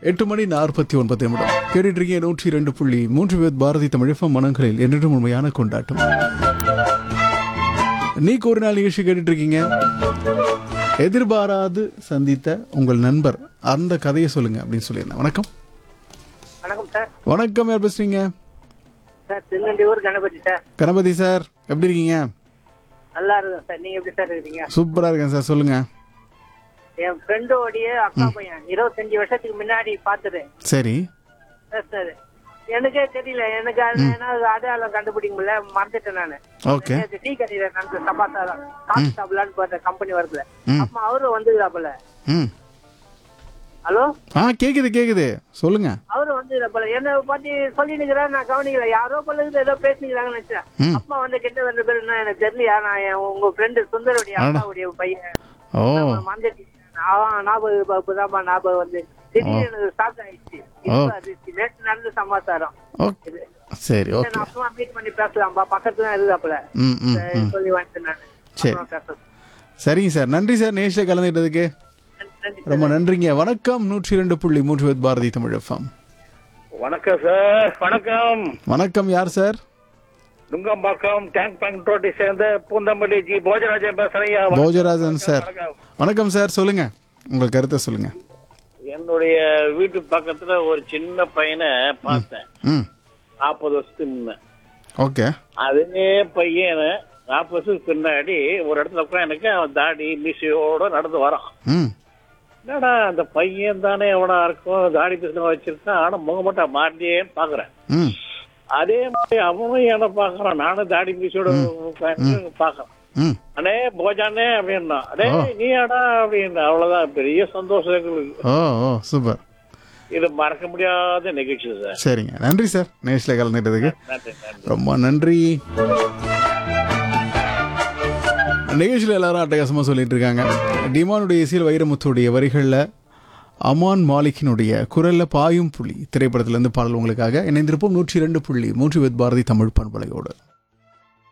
எட்டு மணி நாற்பத்தி ஒன்பது நிமிடம் கேட்டுட்டு இருக்கீங்க நூற்றி ரெண்டு புள்ளி மூன்று பேர் பாரதி தமிழகம் மனங்களில் என்றும் உண்மையான கொண்டாட்டம் நீ ஒரு நாள் நிகழ்ச்சி கேட்டுட்டு இருக்கீங்க எதிர்பாராது சந்தித்த உங்கள் நண்பர் அந்த கதையை சொல்லுங்க அப்படின்னு சொல்லியிருந்தேன் வணக்கம் வணக்கம் சார் வணக்கம் யார் பேசுறீங்க sir Tirunelvelur Ganapathi sir Ganapathi sir எப்படி இருக்கீங்க நல்லா இருக்கும் சார் நீங்க எப்படி சார் இருக்கீங்க சூப்பரா இருக்கேன் சார் சொல்லுங்க என் ஃப்ரெண்டோடைய அக்கா பையன் இருபத்தஞ்சு வருஷத்துக்கு முன்னாடி பார்த்தது சரி சார் சார் எனக்கே தெரியல எனக்கு அது என்ன அடையாளம் கண்டுபிடிக்க முடியல மறந்துட்டேன் நானு ஓகே நேத்து டீ கடையில நடந்த சபாத்தாரம் காசு சாப்பிடலான்னு பார்த்த கம்பெனி வருதுல ம். அப்ப அவரும் வந்துக்கிறாப்புல ம் ஹலோ ஆ கேக்குது கேக்குது சொல்லுங்க அவரும் வந்துக்கிறாப்புல என்ன பத்தி சொல்லினுக்கிறா நான் கவனிக்கல யாரோ பல்லுக்கு ஏதோ பேசிக்கிறாங்கன்னு நினைச்சேன் ம். அப்பா வந்து கிட்ட ரெண்டு பேர் என்ன எனக்கு தெரியலையா நான் என் உங்க ஃப்ரெண்டு சுந்தருடைய அட. அக்காவுடைய பையன் ஓ மறந்துட்டேன். அவன் ஞாபகம் இப்பதான்ப்பா ஞாபகம் வந்து திடீர்னு எனக்கு ஷாக் ஆயிடுச்சு இப்ப அதிர்ச்சி. நேத்து நடந்த சமாச்சாரம் ஓகே சரி ஓகே நான் அப்புறமா மீட் பண்ணி பேசலாம்பா பக்கத்துல தான் இருக்குதாப்புல ம் ம் ம் சொல்லி வந்துட்டேன் நான் சரி. அப்புறமா பேசுறேன். சரிங்க சார் நன்றி சார் நேஷில் கலந்துக்கிட்டதுக்கு நன்றி ரொம்ப நன்றிங்க வணக்கம் நூற்றி ரெண்டு புள்ளி மூன்று பேர் பாரதி தமிழ் எஃப்எம் வணக்கம் சார் வணக்கம் வணக்கம் யார் சார் நுங்கம்பாக்கம் டேங்க் பேங்க் ரோட்டை சேர்ந்த பூந்தமல்லி ஜி போஜராஜன் பேசுறையா போஜராஜன் சார் வணக்கம் சார் சொல்லுங்க உங்கள் கருத்தை சொல்லுங்க என்னுடைய வீட்டு பக்கத்துல ஒரு சின்ன பையனை பார்த்தேன் ம் நாற்பது வருஷத்துக்கு முன்ன ஓகே அதே பையன் நாற்பது வருஷத்துக்கு பின்னாடி ஒரு இடத்துல உட்காந்து எனக்கு அவன் தாடி மீசையோட நடந்து வரான் ம் என்னடா அந்த பையன் தானே எவனா இருக்கும் தாடி மீசை வச்சிருக்கான் ஆனா முக மட்டும் மாட்டியே பாக்குறேன் ம் அதே மாதிரி அவனும் என்ன பாக்குறான் நானும் தாடி மீசையோட பாக்குறேன் ம் அண்ணே போஜானே அப்படின்னா அடே நீயாடா அப்படின்னா அவ்வளவுதான் பெரிய சந்தோஷம் எங்களுக்கு ஓ ஓ சூப்பர் இது மறக்க முடியாத நிகழ்ச்சி சார் சரிங்க நன்றி சார் நேஷில் கலந்துக்கிட்டதுக்கு நன்றி நன்றி ரொம்ப நன்றி நிகழ்ச்சியில் எல்லாரும் அட்டகாசமாக சொல்லிட்டு இருக்காங்க டிமானுடைய இசையில் வைரமுத்துடைய வரிகளில் அமான் மாலிக்கினுடைய குரல்ல பாயும் புலி திரைப்படத்திலிருந்து பாடல் உங்களுக்காக இணைந்திருப்போம் நூற்றி இரண்டு புள்ளி மூன்று வித் பாரதி தமிழ் பண்பலையோடு